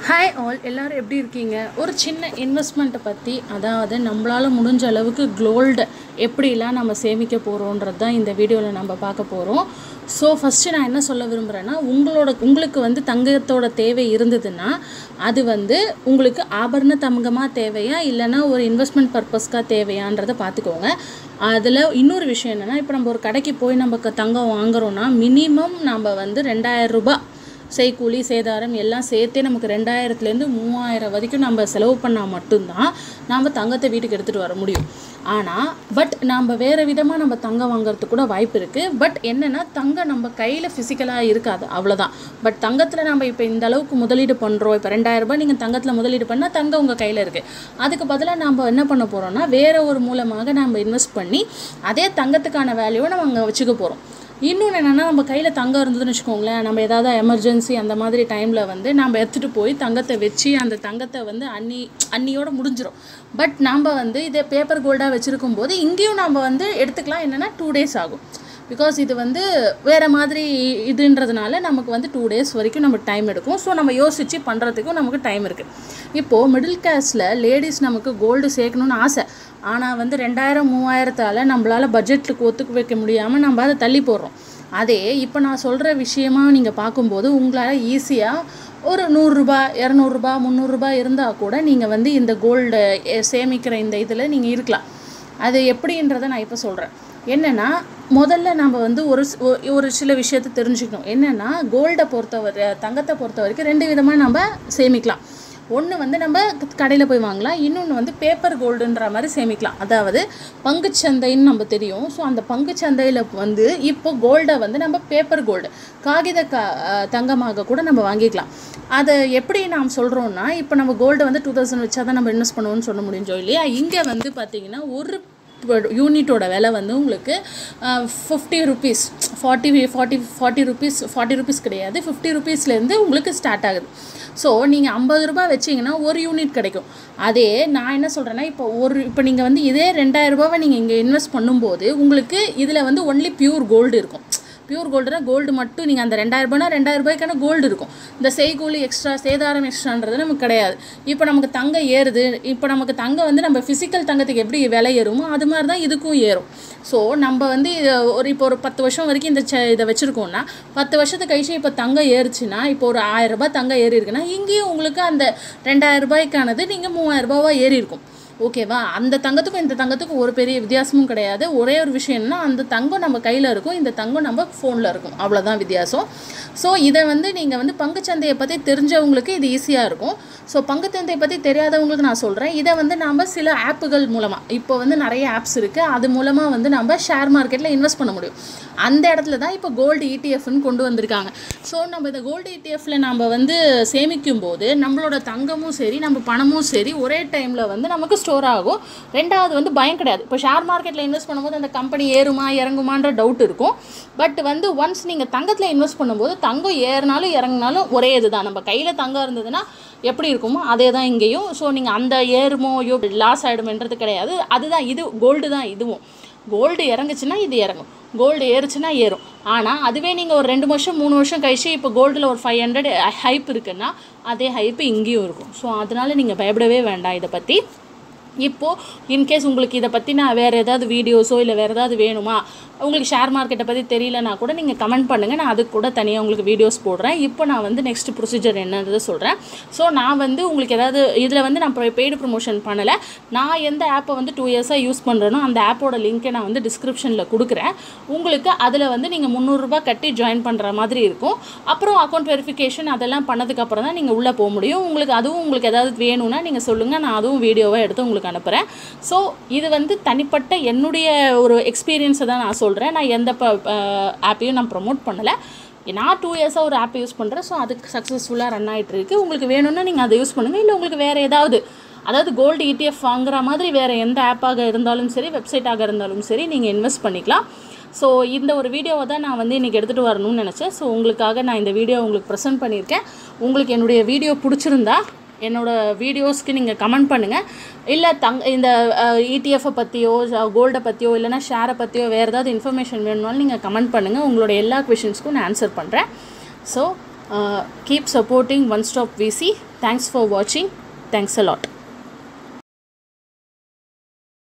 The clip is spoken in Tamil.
ஹாய் ஆல் எல்லாரும் எப்படி இருக்கீங்க ஒரு சின்ன இன்வெஸ்ட்மெண்ட்டை பற்றி அதாவது நம்மளால் முடிஞ்ச அளவுக்கு கோல்டு எப்படிலாம் நம்ம சேமிக்க போகிறோன்றது தான் இந்த வீடியோவில் நம்ம பார்க்க போகிறோம் ஸோ ஃபஸ்ட்டு நான் என்ன சொல்ல விரும்புகிறேன்னா உங்களோட உங்களுக்கு வந்து தங்கத்தோட தேவை இருந்ததுன்னா அது வந்து உங்களுக்கு ஆபரண தங்கமாக தேவையா இல்லைன்னா ஒரு இன்வெஸ்ட்மெண்ட் பர்பஸ்க்காக தேவையான்றதை பார்த்துக்கோங்க அதில் இன்னொரு விஷயம் என்னென்னா இப்போ நம்ம ஒரு கடைக்கு போய் நம்ம க- தங்கம் வாங்குறோன்னா மினிமம் நம்ம வந்து ரெண்டாயிரம் ரூபாய் செய்கூலி சேதாரம் எல்லாம் சேர்த்தே நமக்கு ரெண்டாயிரத்துலேருந்து மூவாயிரம் வரைக்கும் நம்ம செலவு பண்ணால் மட்டும்தான் நாம் தங்கத்தை வீட்டுக்கு எடுத்துகிட்டு வர முடியும் ஆனால் பட் நம்ம வேறு விதமாக நம்ம தங்கம் வாங்குறதுக்கு கூட வாய்ப்பு இருக்குது பட் என்னென்னா தங்கம் நம்ம கையில் ஃபிசிக்கலாக இருக்காது அவ்வளோதான் பட் தங்கத்தில் நம்ம இப்போ இந்த அளவுக்கு முதலீடு பண்ணுறோம் இப்போ ரெண்டாயிரம் ரூபாய் நீங்கள் தங்கத்தில் முதலீடு பண்ணால் தங்கம் உங்கள் கையில் இருக்குது அதுக்கு பதிலாக நம்ம என்ன பண்ண போகிறோம்னா வேறு ஒரு மூலமாக நம்ம இன்வெஸ்ட் பண்ணி அதே தங்கத்துக்கான வேல்யூவை நம்ம அங்கே வச்சுக்க போகிறோம் இன்னொன்று என்னென்னா நம்ம கையில் தங்கம் இருந்ததுன்னு வச்சுக்கோங்களேன் நம்ம ஏதாவது எமர்ஜென்சி அந்த மாதிரி டைமில் வந்து நம்ம எடுத்துகிட்டு போய் தங்கத்தை வச்சு அந்த தங்கத்தை வந்து அன்னி அன்னியோட முடிஞ்சிடும் பட் நம்ம வந்து இதை பேப்பர் கோல்டாக வச்சுருக்கும் போது இங்கேயும் நம்ம வந்து எடுத்துக்கலாம் என்னென்னா டூ டேஸ் ஆகும் பிகாஸ் இது வந்து வேறு மாதிரி இதுன்றதுனால நமக்கு வந்து டூ டேஸ் வரைக்கும் நமக்கு டைம் எடுக்கும் ஸோ நம்ம யோசித்து பண்ணுறதுக்கும் நமக்கு டைம் இருக்குது இப்போது மிடில் கிளாஸில் லேடிஸ் நமக்கு கோல்டு சேர்க்கணும்னு ஆசை ஆனால் வந்து ரெண்டாயிரம் மூவாயிரத்தால் நம்மளால் பட்ஜெட்டுக்கு ஒத்துக்க வைக்க முடியாமல் நம்ம அதை தள்ளி போடுறோம் அதே இப்போ நான் சொல்கிற விஷயமா நீங்கள் பார்க்கும்போது உங்களால் ஈஸியாக ஒரு நூறுரூபா இரநூறுபா முந்நூறுரூபா இருந்தால் கூட நீங்கள் வந்து இந்த கோல்டு சேமிக்கிற இந்த இதில் நீங்கள் இருக்கலாம் அது எப்படின்றத நான் இப்போ சொல்கிறேன் என்னென்னா முதல்ல நம்ம வந்து ஒரு ஸ்- ஒ- ஒரு சில விஷயத்தை தெரிஞ்சுக்கணும் என்னென்னா கோல்டை பொறுத்தவரை தங்கத்தை பொறுத்த வரைக்கும் ரெண்டு விதமாக நம்ம சேமிக்கலாம் ஒன்று வந்து நம்ம கடையில் போய் வாங்கலாம் இன்னொன்று வந்து பேப்பர் கோல்டுன்ற மாதிரி சேமிக்கலாம் அதாவது பங்குச்சந்தைன்னு நம்ம தெரியும் ஸோ அந்த பங்குச்சந்தையில் வந்து இப்போ கோல்டை வந்து நம்ம பேப்பர் கோல்டு காகித க அஹ் தங்கமாக கூட நம்ம வாங்கிக்கலாம் அதை எப்படி நாம் சொல்கிறோன்னா இப்போ நம்ம கோல்டை வந்து டூ தௌசண்ட் வச்சா தான் நம்ம இன்வெஸ்ட் பண்ணுவோம்னு சொல்ல முடிஞ்சோம் இல்லையா இங்கே வந்து பார்த்தீங்கன்னா ஒரு யூனிட்டோட விலை வந்து உங்களுக்கு fifty rupees forty forty forty rupees forty rupees கிடையாது ஃபிஃப்டி ருபீஸ்லேருந்து உங்களுக்கு ஸ்டார்ட் ஆகுது ஸோ நீங்கள் ஐம்பது ரூபாய் வச்சீங்கன்னா ஒரு யூனிட் கிடைக்கும் அதே நான் என்ன சொல்கிறேன்னா இப்போ ஒரு இப்போ நீங்கள் வந்து இதே ரெண்டாயிரம் ரூபாவை நீங்கள் இங்கே இன்வெஸ்ட் பண்ணும்போது உங்களுக்கு இதில் வந்து ஒன்லி பியூர் கோல்டு இருக்கும் பியூர் கோல்டுனா கோல்டு மட்டும் நீங்கள் அந்த ரெண்டாயிரம் ரூபாய்னா ரெண்டாயிரம் ரூபாய்க்கான கோல்டு இருக்கும் இந்த செய்கூலி எக்ஸ்ட்ரா சேதாரம் எக்ஸ்ட்ரான்றது நமக்கு கிடையாது இப்போ நமக்கு தங்கம் ஏறுது இப்போ நமக்கு தங்கம் வந்து நம்ம ஃபிசிக்கல் தங்கத்துக்கு எப்படி விலை ஏறுமோ அது மாதிரி தான் இதுக்கும் ஏறும் ஸோ நம்ம வந்து இத ஒரு இப்போ ஒரு பத்து வருஷம் வரைக்கும் இந்த ச இதை வச்சுருக்கோம்னா பத்து வருஷத்துக்கு கழிச்சு இப்போ தங்கம் ஏறுச்சுன்னா இப்போ ஒரு ஆயிரம் ரூபாய் தங்கம் ஏறி இருக்குன்னா இங்கேயும் உங்களுக்கு அந்த ரெண்டாயிரம் ரூபாய்க்கானது நீங்கள் மூவாயிரம் ரூபாவா ஏறி இருக்கும் ஓகேவா அந்த தங்கத்துக்கும் இந்த தங்கத்துக்கும் ஒரு பெரிய வித்தியாசமும் கிடையாது ஒரே ஒரு விஷயம் என்னன்னா அந்த தங்கம் நம்ம கையில் இருக்கும் இந்த தங்கம் நம்ம ஃபோனில் இருக்கும் அவ்வளோதான் வித்தியாசம் ஸோ இதை வந்து நீங்கள் வந்து பங்குச்சந்தையை பற்றி தெரிஞ்சவங்களுக்கு இது ஈஸியாக இருக்கும் ஸோ பங்குச்சந்தையை பற்றி தெரியாதவங்களுக்கு நான் சொல்கிறேன் இதை வந்து நாம் சில ஆப்புகள் மூலமாக இப்போ வந்து நிறைய ஆப்ஸ் இருக்குது அது மூலமாக வந்து நம்ம ஷேர் மார்க்கெட்டில் இன்வெஸ்ட் பண்ண முடியும் அந்த இடத்துல தான் இப்போ கோல்டு இடிஎஃப்னு கொண்டு வந்திருக்காங்க ஸோ நம்ம இந்த கோல்டு இடிஎஃப்ல நம்ம வந்து சேமிக்கும் போது நம்மளோட தங்கமும் சரி நம்ம பணமும் சரி ஒரே டைமில் வந்து நமக்கு ஸ்டோர் ஆகும் ரெண்டாவது வந்து பயம் கிடையாது இப்போ ஷேர் மார்க்கெட்டில் இன்வெஸ்ட் பண்ணும்போது அந்த கம்பெனி ஏறுமா இறங்குமான்ற டவுட் இருக்கும் பட் வந்து ஒன்ஸ் நீங்கள் தங்கத்தில் இன்வெஸ்ட் பண்ணும்போது தங்கம் ஏறினாலும் இறங்குனாலும் ஒரே இதுதான் நம்ம கையில் தங்கம் இருந்ததுன்னா எப்படி இருக்குமோ அதே தான் இங்கேயும் ஸோ நீங்கள் அந்த ஏறுமோ ஐயோ லாஸ் ஆகிடுமென்றது கிடையாது அதுதான் இது கோல்டு தான் இதுவும் கோல்டு இறங்குச்சுன்னா இது இறங்கும் கோல்டு ஏறுச்சுன்னா ஏறும் ஆனால் அதுவே நீங்கள் ஒரு ரெண்டு வருஷம் மூணு வருஷம் கழிச்சு இப்போ கோல்டில் ஒரு ஃபைவ் ஹண்ட்ரட் ஹைப் இருக்குன்னா அதே ஹைப்பு இங்கேயும் இருக்கும் ஸோ அதனால நீங்கள் பயப்படவே வேண்டாம் இதை பற்றி இப்போது இன்கேஸ் உங்களுக்கு இதை பற்றி நான் வேறு ஏதாவது வீடியோஸோ இல்லை வேறு ஏதாவது வேணுமா உங்களுக்கு ஷேர் மார்க்கெட்டை பற்றி தெரியலனா கூட நீங்கள் கமெண்ட் பண்ணுங்கள் நான் அதுக்கு கூட தனியாக உங்களுக்கு வீடியோஸ் போடுறேன் இப்போ நான் வந்து நெக்ஸ்ட் ப்ரொசீஜர் என்னன்றதை சொல்கிறேன் ஸோ நான் வந்து உங்களுக்கு ஏதாவது இதில் வந்து நான் பெய்டு ப்ரொமோஷன் பண்ணலை நான் எந்த ஆப்பை வந்து டூ இயர்ஸாக யூஸ் பண்ணுறேனோ அந்த ஆப்போட லிங்க்கை நான் வந்து டிஸ்கிரிப்ஷனில் கொடுக்குறேன் உங்களுக்கு அதில் வந்து நீங்கள் முந்நூறுரூபா கட்டி ஜாயின் பண்ணுற மாதிரி இருக்கும் அப்புறம் அக்கௌண்ட் வெரிஃபிகேஷன் அதெல்லாம் பண்ணதுக்கப்புறம் தான் நீங்கள் உள்ளே போக முடியும் உங்களுக்கு அதுவும் உங்களுக்கு ஏதாவது வேணும்னா நீங்கள் சொல்லுங்கள் நான் அதுவும் வீடியோவை எடுத்து உங்களுக்கு அனுப்புகிறேன் ஸோ இது வந்து தனிப்பட்ட என்னுடைய ஒரு எக்ஸ்பீரியன்ஸை தான் நான் சொல்கிறேன் நான் எந்த ஆப்பையும் நான் ப்ரொமோட் பண்ணலை நான் டூ இயர்ஸாக ஒரு ஆப் யூஸ் பண்ணுறேன் ஸோ அதுக்கு சக்ஸஸ்ஃபுல்லாக ரன் ஆகிட்டு இருக்கு உங்களுக்கு வேணும்னா நீங்கள் அதை யூஸ் பண்ணுங்கள் இல்லை உங்களுக்கு வேறு ஏதாவது அதாவது கோல்டு இடிஎஃப் வாங்குற மாதிரி வேறு எந்த ஆப்பாக இருந்தாலும் சரி வெப்சைட்டாக இருந்தாலும் சரி நீங்கள் இன்வெஸ்ட் பண்ணிக்கலாம் ஸோ இந்த ஒரு வீடியோவை தான் நான் வந்து இன்றைக்கி எடுத்துகிட்டு வரணும்னு நினச்சேன் ஸோ உங்களுக்காக நான் இந்த வீடியோ உங்களுக்கு ப்ரெசென்ட் பண்ணியிருக்கேன் உங்களுக்கு என்னுடைய வீடியோ பிடிச்சிருந்தா என்னோடய வீடியோஸ்க்கு நீங்கள் கமெண்ட் பண்ணுங்கள் இல்லை தங் இந்த இடிஎஃப்பை பற்றியோ கோல்டை பற்றியோ இல்லைனா ஷேரை பற்றியோ வேறு ஏதாவது இன்ஃபர்மேஷன் வேணும்னாலும் நீங்கள் கமெண்ட் பண்ணுங்கள் உங்களோட எல்லா கொஷின்ஸ்க்கும் நான் ஆன்சர் பண்ணுறேன் so keep supporting one stop VC thanks for வாட்சிங் தேங்க்ஸ் அ லாட்